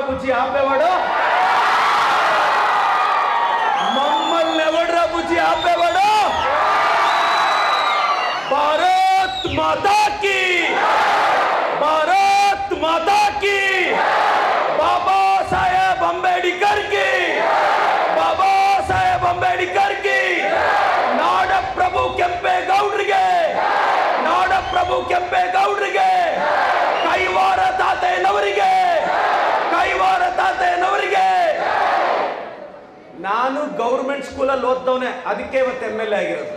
బుజ్జి ఆపేవాడు మమ్మల్ని ఎవడ్రా బుజ్జి ఆపేవాడు భారత్ మాతాకి భారత్ మాతాకి బాబా సాహెబ్ అంబేడ్కర్ కి ಬಾಬಾ ಸಾಹೇಬ್ ಅಂಬೇಡ್ಕರ್ ಕಿ ನಾಡ ಪ್ರಭು ಕೆಂಪೇಗೌಡರಿಗೆ ನಾಡ ಪ್ರಭು ಕೆಂಪೇಗೌಡರಿಗೆ ಕೈವಾರ ತಾತಯ್ಯನವರಿಗೆ ಕೈವಾರ ತಾತಯ್ಯನವರಿಗೆ ನಾನು ಗೌರ್ಮೆಂಟ್ ಸ್ಕೂಲಲ್ಲಿ ಓದ್ದವನೆ ಅದಕ್ಕೆ ಇವತ್ತು ಎಮ್ ಎಲ್ ಎ ಆಗಿರೋದು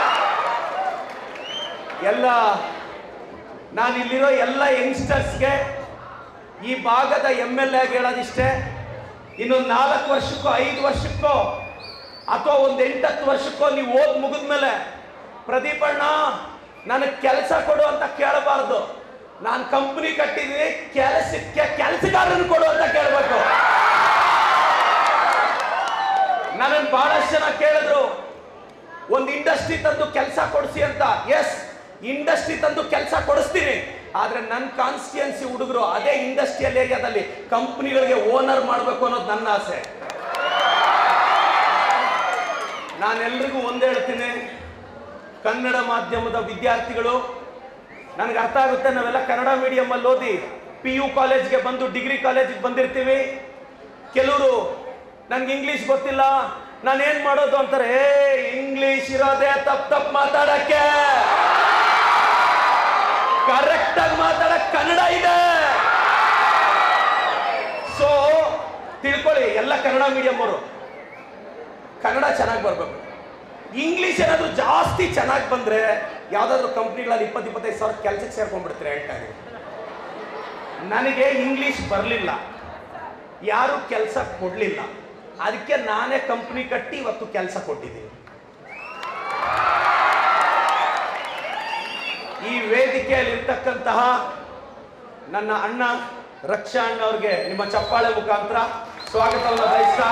ಎಲ್ಲ ನಾನು ಇಲ್ಲಿರೋ ಎಲ್ಲ ಯಂಗ್ಸ್ಟರ್ಸ್ಗೆ ಈ ಭಾಗದ ಎಮ್ ಎಲ್ ಎ ಹೇಳೋದಿಷ್ಟೇ ಇನ್ನೊಂದು ನಾಲ್ಕು ವರ್ಷಕ್ಕೋ ಐದು ವರ್ಷಕ್ಕೋ ಅಥವಾ ಒಂದು ಎಂಟತ್ತು ವರ್ಷಕ್ಕೋ ನೀವು ಓದ್ ಮುಗಿದ್ಮೇಲೆ ಪ್ರದೀಪ್ ಅಣ್ಣ ನನಗೆ ಕೆಲಸ ಕೊಡು ಅಂತ ಕೇಳಬಾರ್ದು ನಾನು ಕಂಪ್ನಿ ಕಟ್ಟಿದ್ದೀನಿ ಕೆಲಸಕ್ಕೆ ಕೆಲಸಗಾರನ ಕೊಡು ಅಂತ ಕೇಳಬೇಕು ನನ್ನನ್ನು ಬಹಳಷ್ಟು ಜನ ಕೇಳಿದ್ರು ಒಂದು ಇಂಡಸ್ಟ್ರಿ ತಂದು ಕೆಲಸ ಕೊಡಿಸಿ ಅಂತ ಎಸ್ ಇಂಡಸ್ಟ್ರಿ ತಂದು ಕೆಲಸ ಕೊಡಿಸ್ತೀನಿ ಆದ್ರೆ ನನ್ನ ಕಾನ್ಸ್ಟಿಟ್ಯೂನ್ಸಿ ಹುಡುಗರು ಅದೇ ಇಂಡಸ್ಟ್ರಿಯಲ್ ಏರಿಯಾದಲ್ಲಿ ಕಂಪ್ನಿಗಳಿಗೆ ಓನರ್ ಮಾಡಬೇಕು ಅನ್ನೋದು ನನ್ನ ಆಸೆ ನಾನೆಲ್ರಿಗೂ ಒಂದೇ ಹೇಳ್ತೀನಿ ಕನ್ನಡ ಮಾಧ್ಯಮದ ವಿದ್ಯಾರ್ಥಿಗಳು ನನಗೆ ಅರ್ಥ ಆಗುತ್ತೆ ನಾವೆಲ್ಲ ಕನ್ನಡ ಮೀಡಿಯಂ ಅಲ್ಲಿ ಓದಿ ಪಿ ಯು ಕಾಲೇಜ್ಗೆ ಬಂದು ಡಿಗ್ರಿ ಕಾಲೇಜಿಗೆ ಬಂದಿರ್ತೀವಿ ಕೆಲವರು ನನ್ಗೆ ಇಂಗ್ಲಿಷ್ ಗೊತ್ತಿಲ್ಲ ನಾನು ಏನ್ ಮಾಡೋದು ಅಂತಾರೆ ಏ ಇಂಗ್ಲಿಷ್ ಇರೋದೇ ತಪ್ಪು ತಪ್ಪು ಮಾತಾಡಕ್ಕೆ ಕರೆಕ್ಟ್ ಆಗಿ ಮಾತಾಡಕ್ ಕನ್ನಡ ಇದೆ ಸೊ ತಿಳ್ಕೊಳ್ಳಿ ಎಲ್ಲ ಕನ್ನಡ ಮೀಡಿಯಂ ಅವರು ಕನ್ನಡ ಚೆನ್ನಾಗಿ ಬರ್ಬೇಕು ಇಂಗ್ಲಿಷ್ ಏನಾದ್ರು ಜಾಸ್ತಿ ಚೆನ್ನಾಗಿ ಬಂದ್ರೆ ಯಾವ್ದಾದ್ರು ಕಂಪ್ನಿಗಳಲ್ಲಿ ಇಪ್ಪತ್ತು ಇಪ್ಪತ್ತೈದು ಸಾವಿರ ಕೆಲಸಕ್ಕೆ ಸೇರ್ಕೊಂಡ್ಬಿಡ್ತಾರೆ ಹೇಳ್ತಾ ಇದೀನಿ ನನಗೆ ಇಂಗ್ಲಿಷ್ ಬರಲಿಲ್ಲ ಯಾರು ಕೆಲಸ ಕೊಡ್ಲಿಲ್ಲ ಅದಕ್ಕೆ ನಾನೇ ಕಂಪ್ನಿ ಕಟ್ಟಿ ಇವತ್ತು ಕೆಲಸ ಕೊಟ್ಟಿದ್ದೀನಿ ಈ ವೇದಿಕೆಯಲ್ಲಿ ಇರ್ತಕ್ಕಂತಹ ನನ್ನ ಅಣ್ಣ ರಕ್ಷಾ ಅಣ್ಣ ಅವ್ರಿಗೆ ನಿಮ್ಮ ಚಪ್ಪಾಳೆ ಮುಖಾಂತರ ಸ್ವಾಗತವನ್ನು ಬಯಸ್ತಾ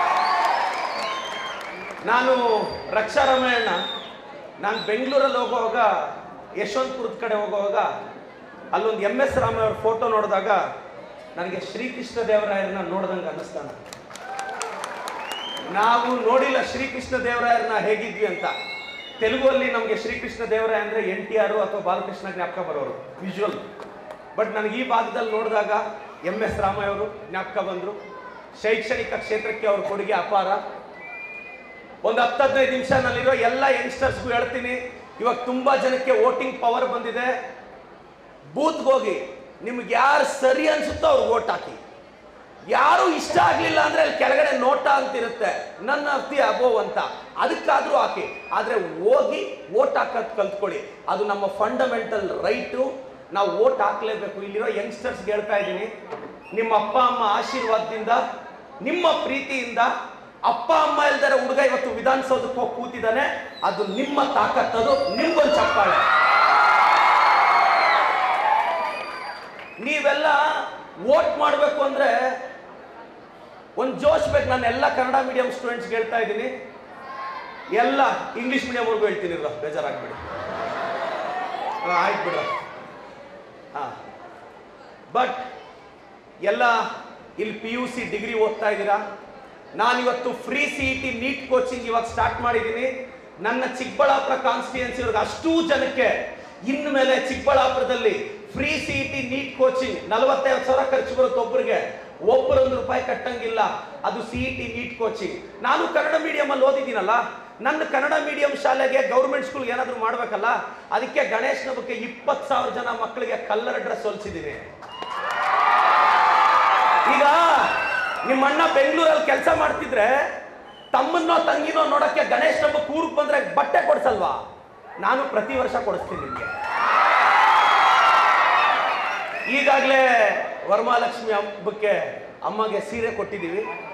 ನಾನು ರಕ್ಷಾ ರಮಣಣ್ಣ ನಾನು ಬೆಂಗಳೂರಲ್ಲಿ ಹೋಗುವಾಗ ಯಶವಂತಪುರದ ಕಡೆ ಹೋಗುವಾಗ ಅಲ್ಲೊಂದು ಎಂ ಎಸ್ ರಾಮಯ್ಯ ಅವ್ರ ಫೋಟೋ ನೋಡಿದಾಗ ನನಗೆ ಶ್ರೀಕೃಷ್ಣ ದೇವರಾಯರನ್ನ ನೋಡ್ದಂಗೆ ಅನ್ನಿಸ್ತಾನ ನಾವು ನೋಡಿಲ್ಲ ಶ್ರೀಕೃಷ್ಣ ದೇವರಾಯರನ್ನ ಹೇಗಿದ್ವಿ ಅಂತ ತೆಲುಗುವಲ್ಲಿ ನಮಗೆ ಶ್ರೀಕೃಷ್ಣ ದೇವರಾಯ ಅಂದ್ರೆ ಎನ್ ಟಿ ಆರ್ ಅಥವಾ ಬಾಲಕೃಷ್ಣ ಜ್ಞಾಪಕ ಬರೋರು ವಿಜುವಲ್ ಬಟ್ ನನಗೆ ಈ ಭಾಗದಲ್ಲಿ ನೋಡಿದಾಗ ಎಂ ಎಸ್ ರಾಮಯ್ಯ ಅವರು ಜ್ಞಾಪಕ ಬಂದರು ಶೈಕ್ಷಣಿಕ ಕ್ಷೇತ್ರಕ್ಕೆ ಅವ್ರ ಕೊಡುಗೆ ಅಪಾರ ಒಂದು ಹತ್ತು ಹದಿನೈದು ನಿಮಿಷ ನಲ್ಲಿರೋ ಎಲ್ಲ ಯಂಗ್ಸ್ಟರ್ಸ್ಗೂ ಹೇಳ್ತೀನಿ ಇವಾಗ ತುಂಬಾ ಜನಕ್ಕೆ ವೋಟಿಂಗ್ ಪವರ್ ಬಂದಿದೆ ಬೂತ್ಗೆ ಹೋಗಿ ನಿಮ್ಗೆ ಯಾರು ಸರಿ ಅನ್ಸುತ್ತೋ ಅವ್ರಿಗೆ ವೋಟ್ ಹಾಕಿ ಯಾರು ಇಷ್ಟ ಆಗ್ಲಿಲ್ಲ ಅಂದ್ರೆ ಅಲ್ಲಿ ಕೆಳಗಡೆ ನೋಟ ಅಂತಿರುತ್ತೆ ನನ್ನ ಅರ್ತಿ ಅಬೋವ್ ಅಂತ ಅದಕ್ಕಾದ್ರೂ ಹಾಕಿ ಆದ್ರೆ ಹೋಗಿ ವೋಟ್ ಹಾಕೋದ್ ಕಲ್ತ್ಕೊಳ್ಳಿ ಅದು ನಮ್ಮ ಫಂಡಮೆಂಟಲ್ ರೈಟು ನಾವು ವೋಟ್ ಹಾಕ್ಲೇಬೇಕು ಇಲ್ಲಿರೋ ಯಂಗ್ಸ್ಟರ್ಸ್ ಹೇಳ್ತಾ ಇದ್ದೀನಿ ನಿಮ್ಮ ಅಪ್ಪ ಅಮ್ಮ ಆಶೀರ್ವಾದದಿಂದ ನಿಮ್ಮ ಪ್ರೀತಿಯಿಂದ ಅಪ್ಪ ಅಮ್ಮ ಇಲ್ದರ ಹುಡುಗ ಇವತ್ತು ವಿಧಾನಸೌಧಕ್ಕೆ ಹೋಗಿ ಕೂತಿದ್ದಾನೆ ಅದು ನಿಮ್ಮ ತಾಕತ್ತದು ನಿಮ್ಗೊಂದು ಚಪ್ಪಾಳೆ ನೀವೆಲ್ಲ ವೋಟ್ ಮಾಡಬೇಕು ಅಂದ್ರೆ ಒಂದು ಜೋಶ್ ಬೇಕು ನಾನು ಎಲ್ಲ ಕನ್ನಡ ಮೀಡಿಯಂ ಸ್ಟೂಡೆಂಟ್ಸ್ಗೆ ಹೇಳ್ತಾ ಇದ್ದೀನಿ ಎಲ್ಲ ಇಂಗ್ಲಿಷ್ ಮೀಡಿಯಂವರೆಗೂ ಹೇಳ್ತೀನಿ ಇರೋ ಬೇಜಾರಾಗ್ಬಿಡಿ ಹಾಂ ಆಯ್ತು ಬಿಡ್ರ ಹಾಂ ಬಟ್ ಎಲ್ಲ ಇಲ್ಲಿ ಪಿ ಯು ಸಿ ಡಿಗ್ರಿ ಓದ್ತಾ ಇದ್ದೀರಾ ನಾನಿವತ್ತು free C E T NEET coaching ಇವಾಗ ಸ್ಟಾರ್ಟ್ ಮಾಡಿದ್ದೀನಿ ನನ್ನ ಚಿಕ್ಕಬಳ್ಳಾಪುರ ಕಾನ್ಸ್ಟಿಟ್ಯೂನ್ಸಿ ಅವ್ರಿಗೆ ಅಷ್ಟೂ ಜನಕ್ಕೆ ಇನ್ನು ಮೇಲೆ ಚಿಕ್ಕಬಳ್ಳಾಪುರದಲ್ಲಿ free C E T NEET coaching ನಲವತ್ತೈದು ಸಾವಿರ ಖರ್ಚು ಬರುತ್ತೆ ಒಬ್ಬರಿಗೆ ಒಬ್ಬರೊಂದು ರೂಪಾಯಿ ಕಟ್ಟಂಗಿಲ್ಲ ಅದು C E T NEET coaching ನಾನು ಕನ್ನಡ ಮೀಡಿಯಂ ಅಲ್ಲಿ ಓದಿದ್ದೀನಲ್ಲ ನನ್ನ ಕನ್ನಡ ಮೀಡಿಯಂ ಶಾಲೆಗೆ ಗೌರ್ಮೆಂಟ್ ಸ್ಕೂಲ್ಗೆ ಏನಾದರೂ ಮಾಡ್ಬೇಕಲ್ಲ ಅದಕ್ಕೆ ಗಣೇಶನ ಬಗ್ಗೆ ಇಪ್ಪತ್ತು ಸಾವಿರ ಜನ ಮಕ್ಕಳಿಗೆ ಕಲ್ಲರ್ ಡ್ರೆಸ್ ಹೊಲಿಸಿದ್ದೀನಿ ಈಗ ನಿಮ್ಮ ಅಣ್ಣ ಬೆಂಗಳೂರಲ್ಲಿ ಕೆಲಸ ಮಾಡ್ತಿದ್ರೆ ತಮ್ಮನ್ನೋ ತಂಗಿನೋ ನೋಡಕ್ಕೆ ಗಣೇಶ್ ಹಬ್ಬ ಕೂರ್ಗ್ ಬಂದ್ರೆ ಬಟ್ಟೆ ಕೊಡ್ಸಲ್ವಾ ನಾನು ಪ್ರತಿ ವರ್ಷ ಕೊಡಿಸ್ತೀನಿ ನಿಮಗೆ ಈಗಾಗಲೇ ವರಮಹಾಲಕ್ಷ್ಮಿ ಹಬ್ಬಕ್ಕೆ ಅಮ್ಮಗೆ ಸೀರೆ ಕೊಟ್ಟಿದ್ದೀವಿ